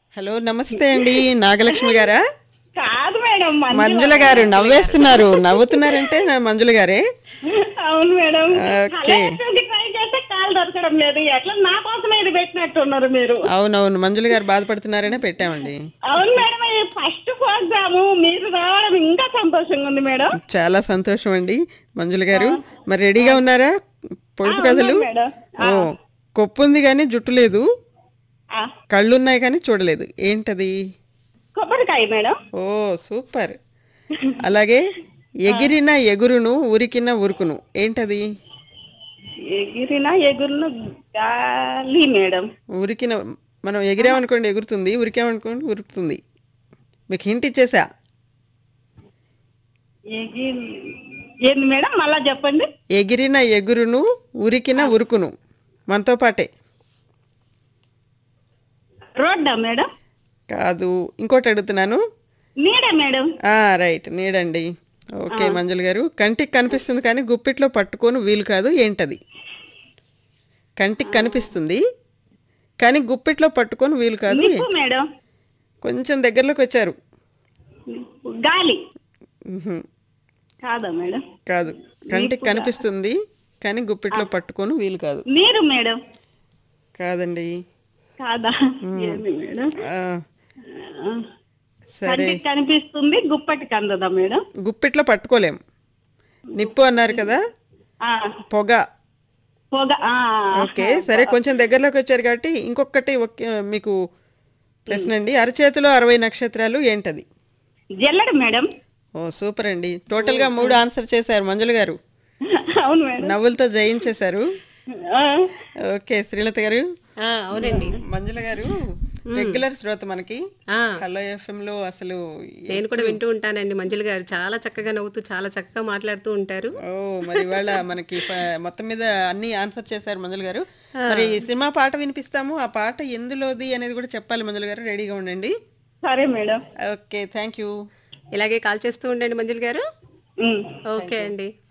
Hello నమస్తే అండి నాగలక్ష్మి గారా కాదు మేడం మంజుల. మంజుల గారు నవ్వేస్తున్నారు నవ్వుతున్నారంటే నా మంజుల గారే అవును మేడం ఓకే. అలాంటి ట్రై చేస్తే కాల్ దొరకడం లేదు ఎట్లా నా కోసం ఇది పెట్టినట్టున్నారు మీరు అవునవును మంజుల గారు బాధపడుతున్నారనే పెట్టామండి అవును మేడం ఇది ఫస్ట్ ప్రోగ్రాము మీరు రావడం ఇంకా సంతోషంగా ఉంది మేడం చాలా సంతోషం అండి మంజుల గారు మరి రెడీగా ఉన్నారా పొడుపు కథలు ఉన్నాను మేడం. ఓ కొప్పు ఉంది కానీ జుట్టు లేదు ఆ, కళ్ళున్నాయి కానీ చూడలేదు ఏంటది కొబ్బరికాయ మేడం ఓ సూపర్ అలాగే ఎగిరిన ఎగురును ఉరికిన ఉరుకును ఏంటది ఎగిరిన ఎగురును గాలి మేడం ఉరికిన మనం ఎగిరామనుకోండి ఎగురుతుంది ఉరికామనుకోండి ఉరుకుతుంది మీకు హింట్ ఇచ్చేసా ఎగిరి ఏంది మేడం మళ్ళా చెప్పండి ఎగిరిన ఎగురును ఉరికిన ఉరుకును మనతో పాటే రోడ్డా మేడం కాదు ఇంకోటి అడుగుతున్నాను నీడ మేడం ఆ రైట్ నీడండి ఓకే మంజుల గారు కంటికి కనిపిస్తుంది కానీ గుప్పిట్లో పట్టుకొని వీలు కాదు ఏంటది కంటికి కనిపిస్తుంది కానీ గుప్పిట్లో పట్టుకొని వీలు కాదు నిప్పు మేడం కొంచెం దగ్గరలోకి వచ్చారు గాలి ఉహుం, కాదా మేడం కాదు కంటికి కనిపిస్తుంది కానీ గుప్పిట్లో పట్టుకొని వీలు కాదు నీరు మేడం కాదండి కాదా ఏంది మేడం ఆ, ఆ, సరే కంటికి కనిపిస్తుంది గుప్పటికి అందదా మేడం గుప్పిట్లో పట్టుకోలేం నిప్పు అన్నారు కదా ఆ, పొగ పొగ ఆ, ఓకే సరే కొంచెం దగ్గరలోకి వచ్చారు కాబట్టి ఇంకొకటి ఒక్క- మీకు ప్రశ్న అండి అరచేతిలో అరవై నక్షత్రాలు ఏంటది జల్లెడ మేడం ఓ సూపర్ అండి టోటల్గా మూడు ఆన్సర్ చేశారు మంజుల గారు అవును మేడం నవ్వులతో జయించేశారు ఆ, ఓకే శ్రీలత గారు ఆ, అవునండి మంజుల గారు రెగ్యులర్ శ్రోత మనకి ఆ, హలో ఎఫ్ఎం లో అసలు నేను కూడా వింటూ ఉంటానండి మంజుల గారు చాలా చక్కగా నవ్వుతూ చాలా చక్కగా మాట్లాడుతూ ఉంటారు ఓ మరి ఇవాళ మనకి ఫ- మొత్తం మీద అన్ని ఆన్సర్ చేశారు మంజుల గారు మరి సినిమా పాట వినిపిస్తాము ఆ పాట ఎందులోది అనేది కూడా చెప్పాలి మంజుల గారు రెడీగా ఉండండి సరే మేడం ఓకే థ్యాంక్ యూ ఇలాగే కాల్ చేస్తూ ఉండండి మంజుల గారు ఉమ్. ఓకే అండి